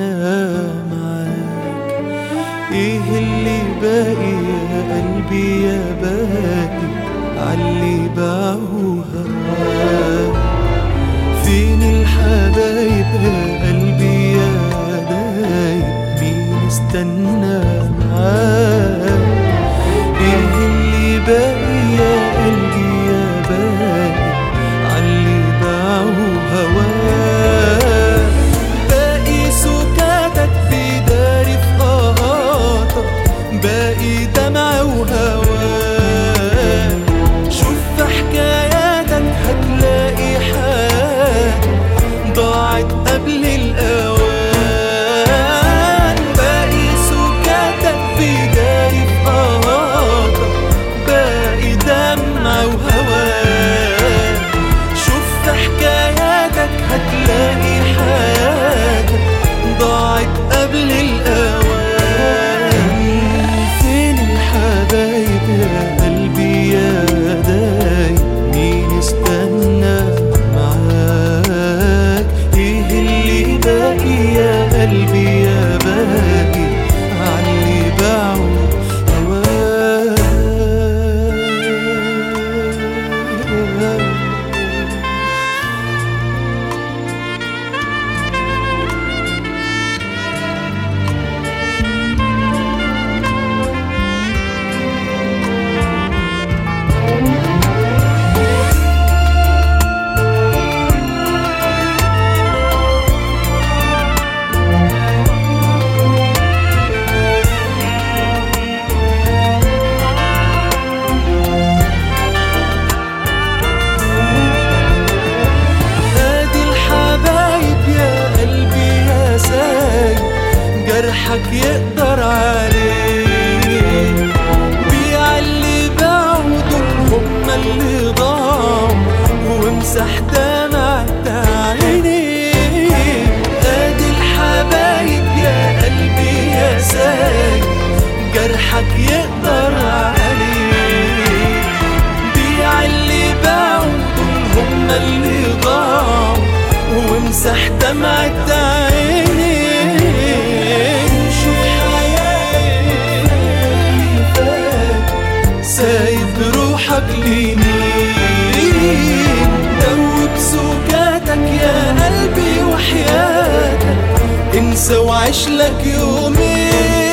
معاك ايه اللي باقي يا قلبي يا باقي عاللي باعوا هواك فين الحبايب يا قلبي يا دايب مين استنى معاك ايه اللي باقي يا قلبي يا باقي عاللي باعوا هواك باقي سكاتك في داري في قهاتك باقي دمع وهواك شوف في حكاياتك هتلاقي حاجة ضاعت قبل الأوان باقي سكاتك في داري في قهاتك باقي دمع وهواك شوف في حكاياتك هتلاقي حاجة ضاعت قبل الأوان فين الحبايب يا قلبي يا دايب مين استنى معاك ايه اللي باقي يا قلبي يا باقي عاللي باعوا هواك ادي الحبايب يا قلبي يا سايب جرحك يقدر عليه بيع اللي باعوا دول هما اللي ضاعوا وامسح دمع عينيك ادي الحبايب يا قلبي يا سايب جرحك يقدر عليه بيع اللي باعوا دول هما اللي ضاعوا وامسح دمعة عينيك شوف حياتك سايب روحك لمين دوب سكاتك يا قلبي وحياتك انسى وعيش لك يومين